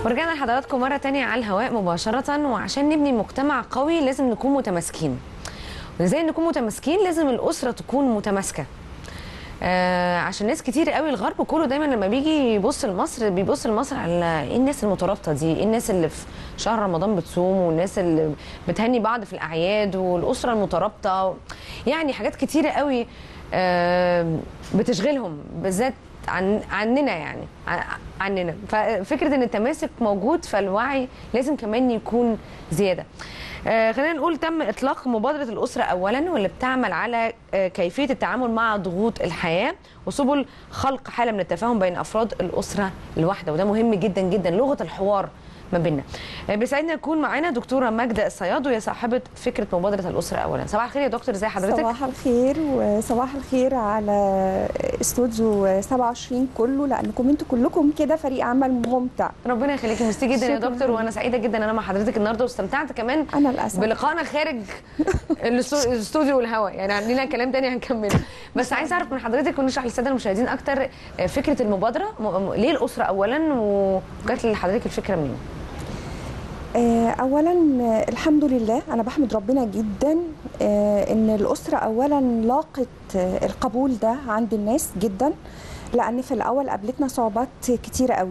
ورجعنا لحضراتكم مرة تانية على الهواء مباشرة وعشان نبني مجتمع قوي لازم نكون متماسكين وازاي نكون متماسكين لازم الأسرة تكون متماسكة آه عشان ناس كتير قوي الغرب كله دايما لما بيجي يبص لمصر بيبص لمصر على ايه الناس المترابطه دي ايه الناس اللي في شهر رمضان بتصوم والناس اللي بتهني بعض في الاعياد والاسره المترابطه يعني حاجات كتيره قوي آه بتشغلهم بالذات عن عننا يعني عن- عننا ففكره ان التماسك موجود فالوعي لازم كمان يكون زياده آه خلينا نقول تم اطلاق مبادره الاسره اولا واللي بتعمل على آه كيفيه التعامل مع ضغوط الحياه وسبل خلق حاله من التفاهم بين افراد الاسره الواحده وده مهم جدا جدا لغه الحوار ما بيننا آه بيسعدنا يكون معانا دكتوره ماجده الصياد وهي صاحبه فكره مبادره الاسره اولا صباح الخير يا دكتور ازي حضرتك صباح الخير وصباح الخير على استوديو 27 كله لانكم انتوا كلكم كده فريق عمل ممتع ربنا يخليكي ميرسي جدا يا شكراً. دكتور وانا سعيده جدا ان انا مع حضرتك النهارده واستمتعت كمان انا الاسف بلقائنا خارج الاستو- الاستوديو والهواء يعني عندنا كلام تاني هنكمله بس عايز اعرف من حضرتك ونشرح للساده المشاهدين اكتر آه، فكره المبادره م- م- ليه الاسره اولا وجات لحضرتك الفكره منين آه، اولا آه، الحمد لله انا بحمد ربنا جدا آه، ان الاسره اولا لاقت آه، القبول ده عند الناس جدا لان في الاول قابلتنا صعوبات كتيره قوي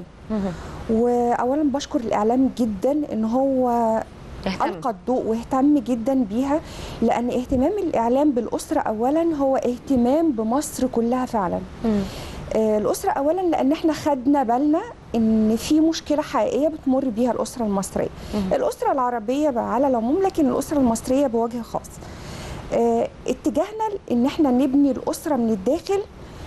واولا بشكر الاعلام جدا ان هو اهتم ألقى الضوء واهتم جدا بيها لأن اهتمام الإعلام بالأسرة أولا هو اهتمام بمصر كلها فعلا مم. آه، الأسرة أولا لأن احنا خدنا بالنا إن في مشكلة حقيقية بتمر بيها الأسرة المصرية مم. الأسرة العربية بقى على العموم لكن الأسرة المصرية بوجه خاص آه، اتجاهنا إن احنا نبني الأسرة من الداخل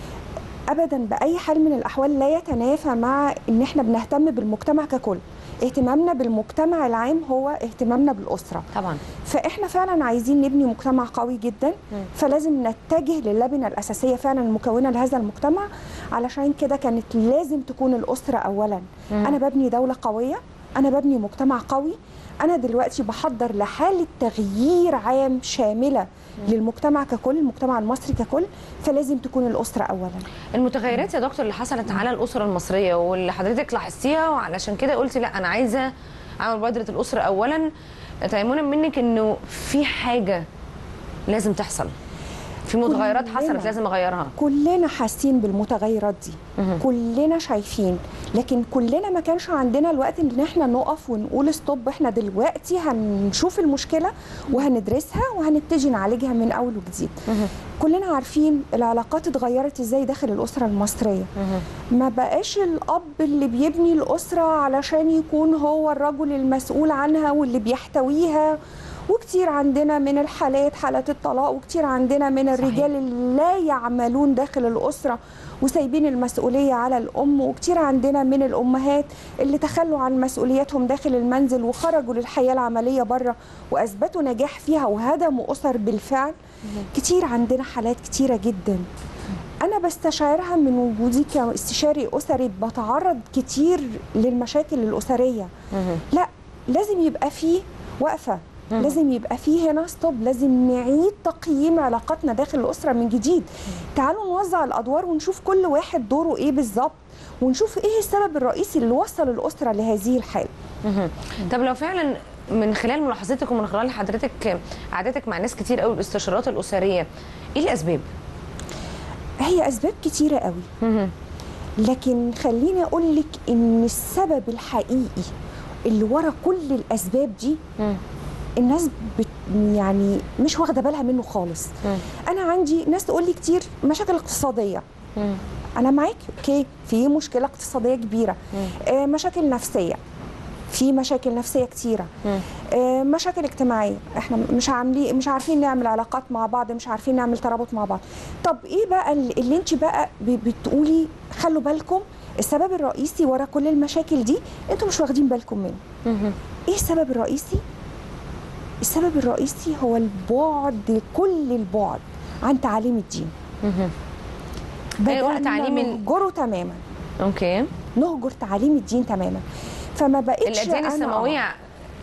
ابدا باي حال من الاحوال لا يتنافى مع ان احنا بنهتم بالمجتمع ككل اهتمامنا بالمجتمع العام هو اهتمامنا بالاسره طبعا فاحنا فعلا عايزين نبني مجتمع قوي جدا مم. فلازم نتجه للبنه الاساسيه فعلا المكونه لهذا المجتمع علشان كده كانت لازم تكون الاسره اولا مم. انا ببني دوله قويه انا ببني مجتمع قوي انا دلوقتي بحضر لحاله تغيير عام شامله للمجتمع ككل المجتمع المصري ككل فلازم تكون الاسره اولا المتغيرات يا دكتور اللي حصلت على الاسره المصريه واللي حضرتك لاحظتيها وعلشان كده قلتي لا انا عايزه اعمل مبادره الاسره اولا تيمنا منك انه في حاجه لازم تحصل في متغيرات كلنا. حصلت لازم اغيرها كلنا حاسين بالمتغيرات دي مهم. كلنا شايفين لكن كلنا ما كانش عندنا الوقت ان احنا نقف ونقول ستوب احنا دلوقتي هنشوف المشكله وهندرسها وهنبتدي نعالجها من اول وجديد مهم. كلنا عارفين العلاقات اتغيرت ازاي داخل الاسره المصريه مهم. ما بقاش الاب اللي بيبني الاسره علشان يكون هو الرجل المسؤول عنها واللي بيحتويها وكتير عندنا من الحالات حالات الطلاق وكتير عندنا من صحيح. الرجال اللي لا يعملون داخل الاسره وسايبين المسؤوليه على الام وكتير عندنا من الامهات اللي تخلوا عن مسؤولياتهم داخل المنزل وخرجوا للحياه العمليه بره واثبتوا نجاح فيها وهدموا اسر بالفعل كتير عندنا حالات كتيره جدا انا بستشعرها من وجودي كاستشاري اسري بتعرض كتير للمشاكل الاسريه مهم. لا لازم يبقى فيه وقفه مم. لازم يبقى فيه هنا ستوب لازم نعيد تقييم علاقاتنا داخل الاسره من جديد تعالوا نوزع الادوار ونشوف كل واحد دوره ايه بالظبط ونشوف ايه السبب الرئيسي اللي وصل الاسره لهذه الحاله مهم. طب لو فعلا من خلال ملاحظتك ومن خلال حضرتك قعدتك مع ناس كتير قوي الاستشارات الاسريه ايه الاسباب؟ هي اسباب كتيره قوي مهم. لكن خليني اقول لك ان السبب الحقيقي اللي ورا كل الاسباب دي مم. الناس بت يعني مش واخده بالها منه خالص مم. انا عندي ناس تقول لي كتير مشاكل اقتصاديه مم. انا معاك اوكي في مشكله اقتصاديه كبيره مم. آه مشاكل نفسيه في مشاكل نفسيه كتيره مم. آه مشاكل اجتماعيه احنا مش عاملين مش عارفين نعمل علاقات مع بعض مش عارفين نعمل ترابط مع بعض طب ايه بقى اللي اللي انت بقى ب- بتقولي خلوا بالكم السبب الرئيسي ورا كل المشاكل دي انتوا مش واخدين بالكم منه مهم. ايه السبب الرئيسي السبب الرئيسي هو البعد كل البعد عن تعاليم الدين مهم. خلينا نقول بدأنا تعاليم ال- نهجره تماما اوكي نهجر تعاليم الدين تماما فما بقتش الاديان أنا- السماويه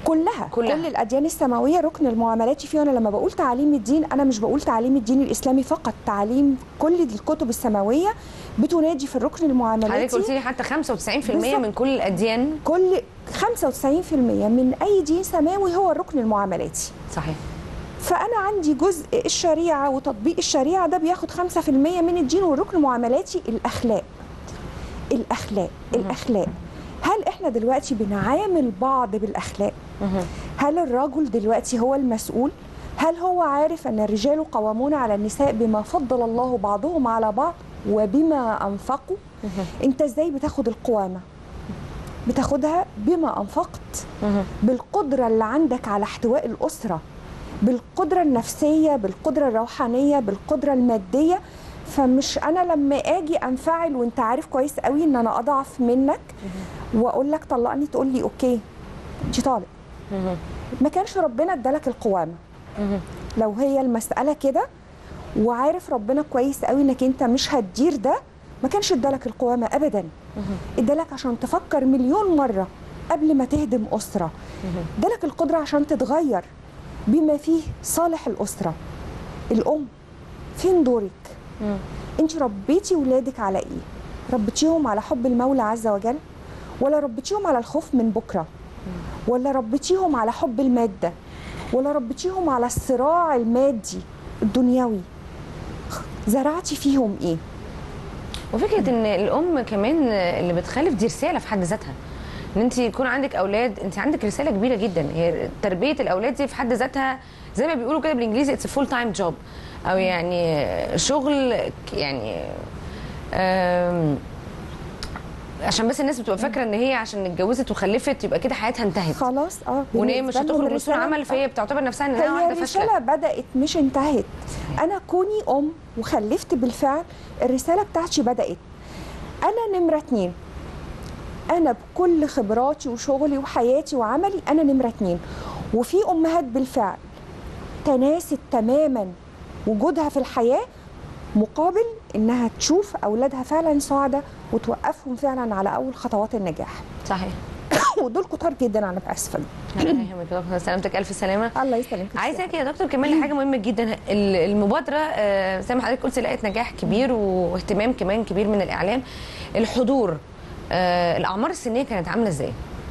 كلها, كلها. كل الاديان السماويه ركن المعاملات فيه وانا لما بقول تعاليم الدين انا مش بقول تعاليم الدين الاسلامي فقط تعاليم كل الكتب السماويه بتنادي في الركن حضرتك المعاملاتي قلت لي حتى 95% بالظبط. من كل الاديان كل 95% من اي دين سماوي هو الركن المعاملاتي صحيح فانا عندي جزء الشريعه وتطبيق الشريعه ده بياخد 5% من الدين والركن المعاملاتي الاخلاق الاخلاق الاخلاق هل احنا دلوقتي بنعامل بعض بالاخلاق هل الرجل دلوقتي هو المسؤول هل هو عارف ان الرجال قوامون على النساء بما فضل الله بعضهم على بعض وبما انفقوا انت ازاي بتاخد القوامه بتاخدها بما انفقت بالقدره اللي عندك على احتواء الاسره بالقدره النفسيه بالقدره الروحانيه بالقدره الماديه فمش انا لما اجي انفعل وانت عارف كويس قوي ان انا اضعف منك واقول لك طلقني تقول لي اوكي انت طالق ما كانش ربنا ادالك القوامه لو هي المساله كده وعارف ربنا كويس قوي انك انت مش هتدير ده ما كانش ادالك القوامه ابدا ادالك عشان تفكر مليون مره قبل ما تهدم اسره ادالك القدره عشان تتغير بما فيه صالح الاسره الام فين دورك انت ربيتي ولادك على ايه ربيتيهم على حب المولى عز وجل ولا ربيتيهم على الخوف من بكره ولا ربيتيهم على حب الماده ولا ربيتيهم على الصراع المادي الدنيوي زرعتي فيهم ايه وفكره ان الام كمان اللي بتخلف دي رساله في حد ذاتها ان انت يكون عندك اولاد انت عندك رساله كبيره جدا هي تربيه الاولاد دي في حد ذاتها زي ما بيقولوا كده بالانجليزي اتس فول تايم جوب او يعني شغل يعني آم، عشان بس الناس بتبقى فاكره ان هي عشان اتجوزت وخلفت يبقى كده حياتها انتهت خلاص اه وان هي مش بالنسبة لهم هتخرج من سوق الرسالة- العمل فهي بتعتبر نفسها انها هي واحده فاشله الرسالة بدأت مش انتهت أنا كوني أم وخلفت بالفعل الرسالة بتاعتي بدأت أنا نمرة اتنين أنا بكل خبراتي وشغلي وحياتي وعملي أنا نمرة اتنين وفي أمهات بالفعل تناست تماما وجودها في الحياة مقابل إنها تشوف أولادها فعلا سعداء وتوقفهم فعلا على أول خطوات النجاح صحيح ودول كتار جدا أنا بأسفة الله يهمك يا دكتور سلامتك الف سلامه الله يسلمك عايزاك يا دكتور كمان لحاجه مهمه جدا ال- المبادره آه، زي ما حضرتك قلت لقيت نجاح كبير واهتمام كمان كبير من الاعلام الحضور آه، الاعمار السنيه كانت عامله ازاي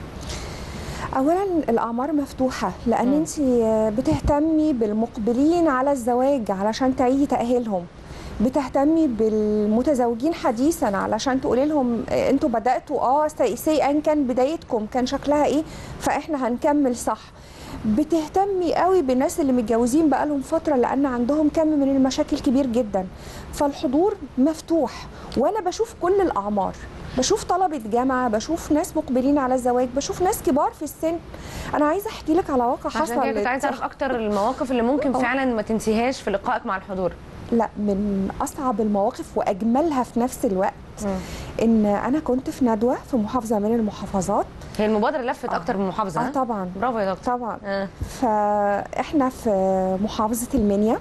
اولا الاعمار مفتوحه لان انت بتهتمي بالمقبلين على الزواج علشان تعيدي تاهيلهم بتهتمي بالمتزوجين حديثا علشان تقولي لهم آه، انتوا بداتوا اه سي سي ان كان بدايتكم كان شكلها ايه فاحنا هنكمل صح بتهتمي قوي بالناس اللي متجوزين بقالهم فتره لان عندهم كم من المشاكل كبير جدا فالحضور مفتوح وانا بشوف كل الاعمار بشوف طلبة جامعة بشوف ناس مقبلين على الزواج بشوف ناس كبار في السن أنا عايزة أحكي لك على واقع عشان حصل كده كنت عايزه اعرف اكتر المواقف اللي ممكن آه. فعلا ما تنسيهاش في لقائك مع الحضور لا من أصعب المواقف وأجملها في نفس الوقت إن أنا كنت في ندوة في محافظة من المحافظات هي المبادره لفت آه. اكتر من محافظه آه ها؟ طبعا برافو يا دكتور طبعا آه. فاحنا في محافظه المنيا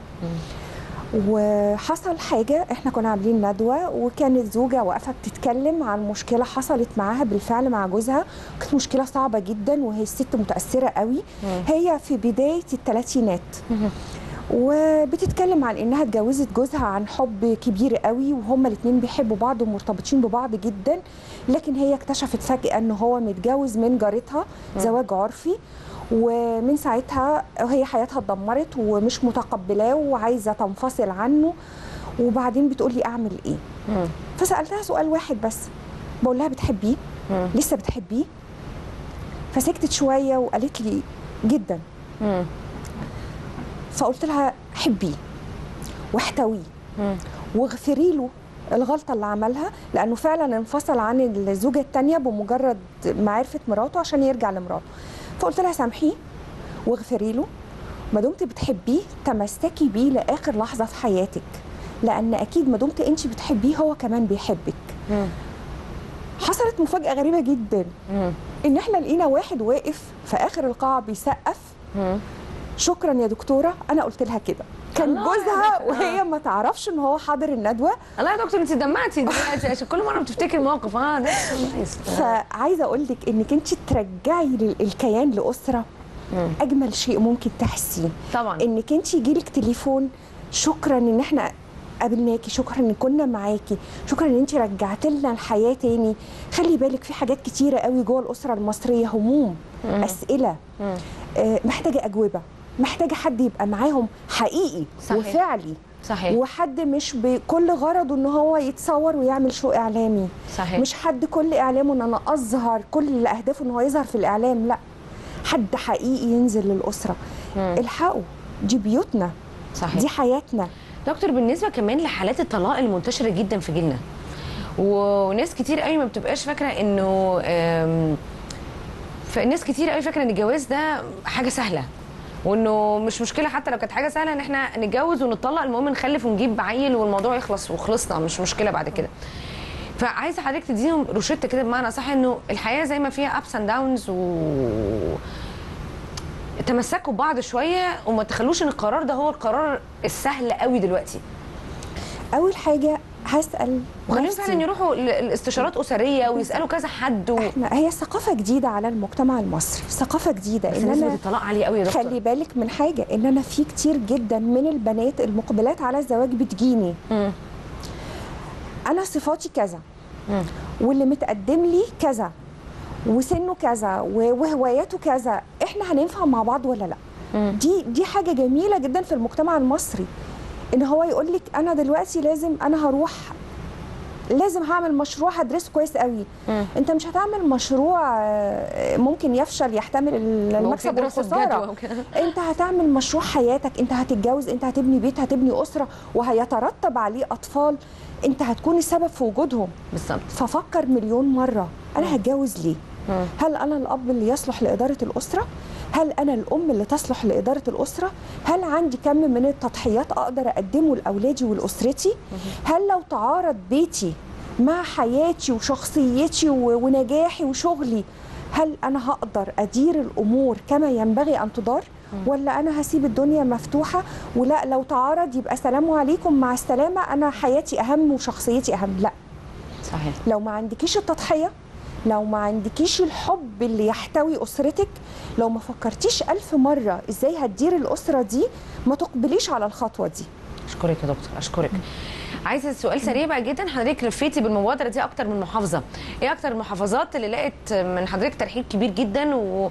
وحصل حاجه احنا كنا عاملين ندوه وكانت زوجه واقفه بتتكلم عن مشكله حصلت معاها بالفعل مع جوزها كانت مشكله صعبه جدا وهي الست متاثره قوي هي في بدايه الثلاثينات وبتتكلم عن انها اتجوزت جوزها عن حب كبير قوي وهما الاثنين بيحبوا بعض ومرتبطين ببعض جدا لكن هي اكتشفت فجاه ان هو متجوز من جارتها زواج عرفي ومن ساعتها هي حياتها اتدمرت ومش متقبلاه وعايزه تنفصل عنه وبعدين بتقول لي اعمل ايه مم. فسالتها سؤال واحد بس بقول لها بتحبيه مم. لسه بتحبيه فسكتت شويه وقالت لي جدا مم. فقلت لها حبيه واحتويه مم. واغفري له الغلطة اللي عملها لأنه فعلا انفصل عن الزوجة التانية بمجرد معرفة مراته عشان يرجع لمراته فقلت لها سامحيه واغفري له ما دمت بتحبيه تمسكي بيه لآخر لحظة في حياتك لأن أكيد ما دمت أنت بتحبيه هو كمان بيحبك مم. حصلت مفاجأة غريبة جدا مم. إن إحنا لقينا واحد واقف في آخر القاعة بيسقف مم. شكرا يا دكتورة أنا قلت لها كده كان الله جوزها يهديك. وهي ما تعرفش ان هو حاضر الندوه الله يا دكتور انت دمعتي دلوقتي عشان كل مره بتفتكر موقف اه ده نايس فعايزه اقول لك انك انت ترجعي لل- الكيان لاسره مم. اجمل شيء ممكن تحسيه طبعا انك انت يجيلك تليفون شكرا ان احنا قابلناكي شكرا ان كنا معاكي شكرا ان انت رجعت لنا الحياه تاني خلي بالك في حاجات كتيره قوي جوه الاسره المصريه هموم مم. اسئله مم. آه، محتاجه اجوبه محتاجه حد يبقى معاهم حقيقي صحيح. وفعلي صحيح وحد مش بكل غرضه ان هو يتصور ويعمل شو اعلامي صحيح مش حد كل اعلامه ان انا اظهر كل اهدافه ان هو يظهر في الاعلام لا حد حقيقي ينزل للاسره مم. الحقوا دي بيوتنا صحيح دي حياتنا دكتور بالنسبه كمان لحالات الطلاق المنتشره جدا في جيلنا وناس كتير قوي ما بتبقاش فاكره انه آم، فناس كتير قوي فاكره ان الجواز ده حاجه سهله وانه مش مشكله حتى لو كانت حاجه سهله ان احنا نتجوز ونطلق المهم نخلف ونجيب عيل والموضوع يخلص وخلصنا مش مشكله بعد كده فعايزه حضرتك تديهم روشته كده بمعنى صح انه الحياه زي ما فيها ابس اند داونز و تمسكوا ببعض شويه وما تخلوش ان القرار ده هو القرار السهل قوي دلوقتي اول حاجه هسال وخليهم نفسي. فعلا يروحوا ل- لاستشارات اسريه ويسالوا كذا حد و... احنا هي ثقافه جديده على المجتمع المصري ثقافه جديده بس ان نسبه انا الطلاق عاليه قوي يا دكتور خلي بالك من حاجه ان انا في كتير جدا من البنات المقبلات على الزواج بتجيني مم. انا صفاتي كذا مم. واللي متقدم لي كذا وسنه كذا و- وهواياته كذا احنا هننفع مع بعض ولا لا مم. دي دي حاجه جميله جدا في المجتمع المصري ان هو يقول لك انا دلوقتي لازم انا هروح لازم هعمل مشروع هدرسه كويس قوي مم. انت مش هتعمل مشروع آه، ممكن يفشل يحتمل وفي المكسب دراسة والخساره جدوى وكده. انت هتعمل مشروع حياتك انت هتتجوز انت هتبني بيت هتبني اسره وهيترتب عليه اطفال انت هتكون السبب في وجودهم بالظبط ففكر مليون مره انا هتجوز ليه مم. هل انا الاب اللي يصلح لاداره الاسره هل انا الام اللي تصلح لاداره الاسره هل عندي كم من التضحيات اقدر اقدمه لاولادي ولاسرتي هل لو تعارض بيتي مع حياتي وشخصيتي و- ونجاحي وشغلي هل انا هقدر ادير الامور كما ينبغي ان تدار ولا انا هسيب الدنيا مفتوحه ولا لو تعارض يبقى سلام عليكم مع السلامه انا حياتي اهم وشخصيتي اهم لا صحيح لو ما عندكيش التضحية لو ما عندكيش الحب اللي يحتوي أسرتك لو ما فكرتيش ألف مرة إزاي هتدير الأسرة دي ما تقبليش على الخطوة دي اشكرك يا دكتور اشكرك عايزه سؤال سريع بقى جدا حضرتك لفيتي بالمبادره دي اكتر من محافظه ايه اكتر المحافظات اللي لقت من حضرتك ترحيب كبير جدا و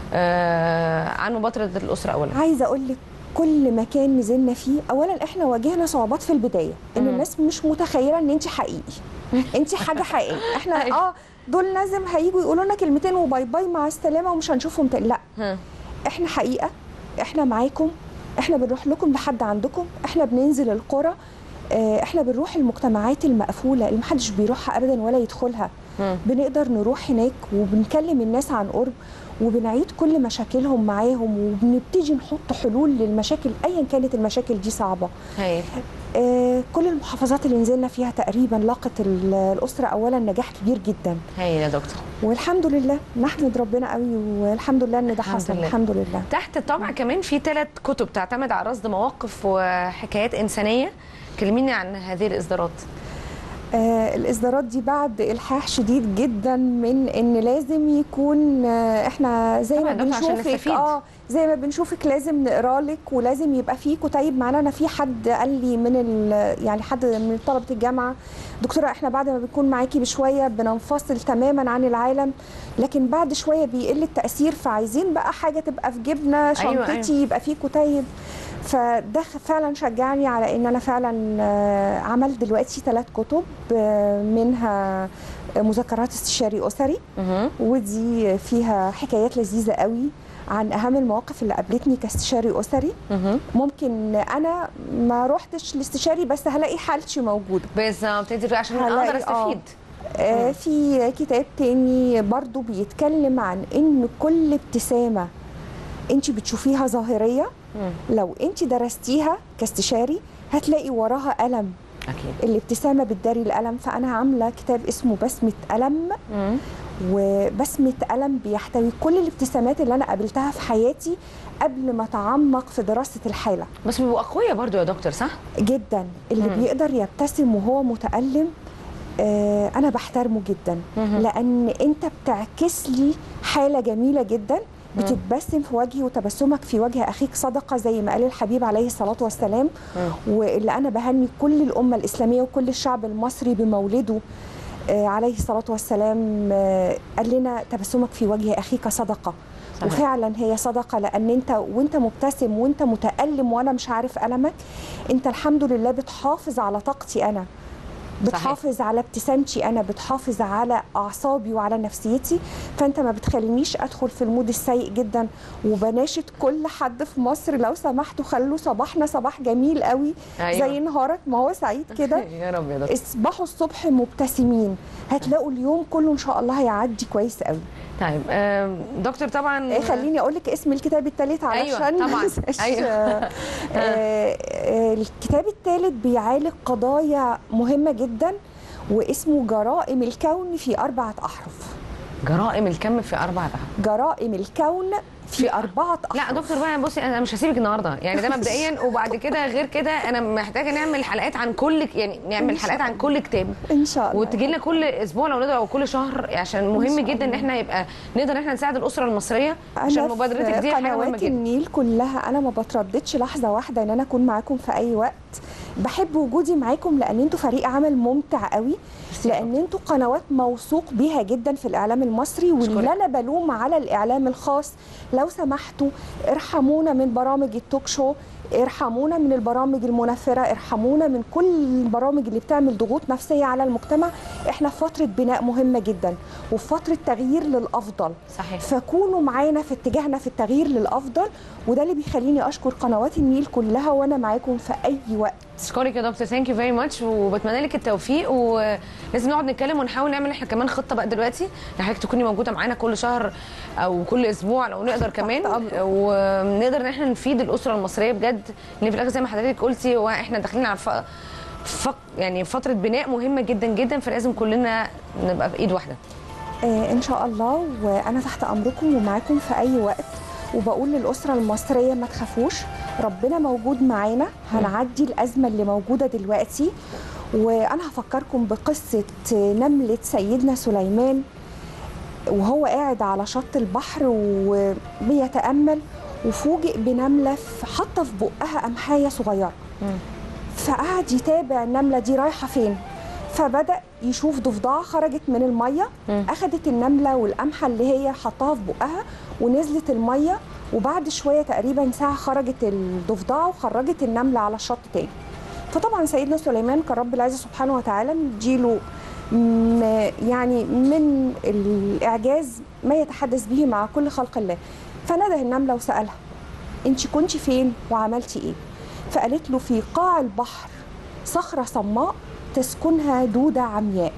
آه عن مبادره الاسره اولا عايزة أقول لك كل مكان نزلنا فيه أولا إحنا واجهنا صعوبات في البداية إن مم. الناس مش متخيلة إن أنت حقيقي أنت حاجة حقيقية إحنا أيوة. آه دول لازم هيجوا يقولوا لنا كلمتين وباي باي مع السلامة ومش هنشوفهم تاني لا ها. احنا حقيقه احنا معاكم احنا بنروح لكم لحد عندكم احنا بننزل القرى اه، احنا بنروح المجتمعات المقفوله اللي محدش بيروحها ابدا ولا يدخلها مم. بنقدر نروح هناك وبنكلم الناس عن قرب وبنعيد كل مشاكلهم معاهم وبنبتدي نحط حلول للمشاكل ايا كانت المشاكل دي صعبه هاي اه، كل المحافظات اللي نزلنا فيها تقريبا لاقت ال- الاسره اولا نجاح كبير جدا هاي يا دكتور والحمد لله نحمد ربنا قوي والحمد لله ان ده الحمد حصل لله. الحمد لله تحت الطبع كمان في ثلاث كتب تعتمد على رصد مواقف وحكايات انسانيه كلميني عن هذه الاصدارات آه الاصدارات دي بعد الحاح شديد جدا من ان لازم يكون آه احنا زي طبعاً ما دكتور عشان بنشوفك نستفيد. اه زي ما بنشوفك لازم نقرا لك ولازم يبقى في كتيب معانا انا في حد قال لي من ال- يعني حد من طلبه الجامعه دكتوره احنا بعد ما بنكون معاكي بشويه بننفصل تماما عن العالم لكن بعد شويه بيقل التاثير فعايزين بقى حاجه تبقى في جيبنا أيوة، شنطتي أيوة. يبقى في كتيب فده فعلا شجعني على ان انا فعلا آه، عملت دلوقتي ثلاث كتب آه، منها مذكرات استشاري اسري مهم. ودي فيها حكايات لذيذه قوي عن اهم المواقف اللي قابلتني كاستشاري اسري مهم. ممكن انا ما روحتش لاستشاري بس هلاقي حالتي موجوده بالظبط انت عشان هلاقي- اقدر آه. استفيد آه، في كتاب تاني برضو بيتكلم عن ان كل ابتسامه انت بتشوفيها ظاهريه مم. لو انت درستيها كاستشاري هتلاقي وراها ألم اكيد الابتسامة بتداري الألم فأنا عاملة كتاب اسمه بسمة ألم مم. وبسمة ألم بيحتوي كل الابتسامات اللي أنا قابلتها في حياتي قبل ما أتعمق في دراسة الحالة بس بيبقوا اقوياء برضو يا دكتور صح جدا اللي مم. بيقدر يبتسم وهو متألم آه، أنا بحترمه جدا مهم. لأن أنت بتعكس لي حالة جميلة جدا بتتبسم في وجهي وتبسمك في وجه اخيك صدقه زي ما قال الحبيب عليه الصلاه والسلام واللي انا بهني كل الامه الاسلاميه وكل الشعب المصري بمولده آه، عليه الصلاه والسلام آه، قال لنا تبسمك في وجه اخيك صدقه صحيح. وفعلا هي صدقه لان انت وانت مبتسم وانت متالم وانا مش عارف المك انت الحمد لله بتحافظ على طاقتي انا بتحافظ على ابتسامتي انا بتحافظ على اعصابي وعلى نفسيتي فانت ما بتخلينيش ادخل في المود السيء جدا وبناشد كل حد في مصر لو سمحتوا خلوا صباحنا صباح جميل قوي أيوة. زي نهارك ما هو سعيد كده يا رب يا دكتور اصبحوا الصبح مبتسمين هتلاقوا اليوم كله ان شاء الله هيعدي كويس قوي طيب آم، دكتور طبعا إيه خليني اقول لك اسم الكتاب الثالث أيوة، علشان طبعاً. ما أنساش. أيوة. آه، آه، الكتاب الثالث بيعالج قضايا مهمه جدا واسمه جرائم الكون في اربعه احرف جرائم الكم في اربع احرف جرائم الكون في اربعه احرف لا دكتور بقى بصي انا مش هسيبك النهارده يعني ده مبدئيا وبعد كده غير كده انا محتاجه نعمل حلقات عن كل يعني نعمل حلقات عن كل كتاب ان شاء الله وتجي لنا كل اسبوع لو نقدر او كل شهر عشان إن مهم شاء جدا ان الله. احنا يبقى نقدر ان احنا نساعد الاسره المصريه عشان انا مبادرتك في دي حاجه مهمه قنوات جدا النيل كلها انا ما بترددش لحظه واحده ان انا اكون معاكم في اي وقت بحب وجودي معاكم لان انتوا فريق عمل ممتع قوي لان انتوا قنوات موثوق بيها جدا في الاعلام المصري واللي أشكرك. انا بلوم على الاعلام الخاص لو سمحتوا ارحمونا من برامج التوك شو ارحمونا من البرامج المنفره ارحمونا من كل البرامج اللي بتعمل ضغوط نفسيه على المجتمع احنا في فتره بناء مهمه جدا وفي فتره تغيير للافضل صحيح فكونوا معانا في اتجاهنا في التغيير للافضل وده اللي بيخليني اشكر قنوات النيل كلها وانا معاكم في اي وقت اشكرك يا دكتور ثانك يو فيري ماتش وبتمنى لك التوفيق ولازم نقعد نتكلم ونحاول نعمل احنا كمان خطه بقى دلوقتي ان حضرتك تكوني موجوده معانا كل شهر او كل اسبوع لو نقدر كمان أمرك. ونقدر ان احنا نفيد الاسره المصريه بجد لان في الاخر زي ما حضرتك قلتي هو احنا داخلين على ف... ف... يعني فتره بناء مهمه جدا جدا فلازم كلنا نبقى بايد واحده آه ان شاء الله وانا تحت امركم ومعاكم في اي وقت وبقول للاسره المصريه ما تخافوش ربنا موجود معانا هنعدي الازمه اللي موجوده دلوقتي وانا هفكركم بقصه نمله سيدنا سليمان وهو قاعد على شط البحر وبيتامل وفوجئ بنمله في- حاطه في بقها قمحايه صغيره فقعد يتابع النمله دي رايحه فين فبدا يشوف ضفدعه خرجت من الميه مم. اخذت النمله والقمحه اللي هي حطاها في بقها ونزلت الميه وبعد شويه تقريبا ساعه خرجت الضفدعه وخرجت النمله على الشط تاني فطبعا سيدنا سليمان كان رب العزه سبحانه وتعالى مديله م- يعني من الاعجاز ما يتحدث به مع كل خلق الله فنده النمله وسالها انت كنت فين وعملتي ايه فقالت له في قاع البحر صخره صماء تسكنها دوده عمياء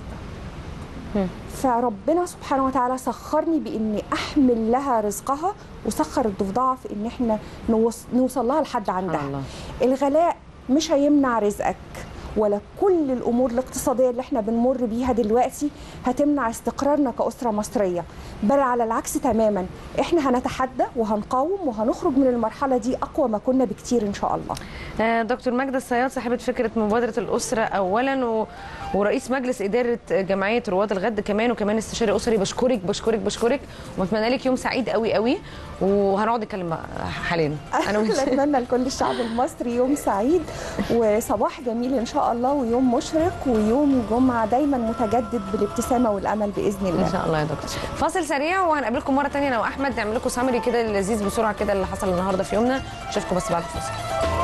مم. فربنا سبحانه وتعالى سخرني باني احمل لها رزقها وسخر الضفدعه في ان احنا نوص- نوصل لها لحد سبحان عندها الله الغلاء مش هيمنع رزقك ولا كل الامور الاقتصاديه اللي احنا بنمر بيها دلوقتي هتمنع استقرارنا كاسره مصريه بل على العكس تماما احنا هنتحدى وهنقاوم وهنخرج من المرحله دي اقوى ما كنا بكتير ان شاء الله آه، دكتور ماجدة الصياد صاحبة فكرة مبادرة الأسرة أولا و... ورئيس مجلس إدارة جمعية رواد الغد كمان وكمان استشاري أسري بشكرك بشكرك بشكرك وأتمنى لك يوم سعيد قوي قوي وهنقعد نتكلم بقى حاليا أنا وأنت اتمنى لكل الشعب المصري يوم سعيد وصباح جميل ان شاء الله ويوم مشرق ويوم جمعه دايما متجدد بالابتسامه والامل باذن الله إن شاء الله يا دكتور فاصل سريع وهنقابلكم مرة تانية أنا وأحمد نعمل لكم سامري كده لذيذ بسرعة كده اللي حصل النهاردة في يومنا أشوفكم بس بعد الفاصل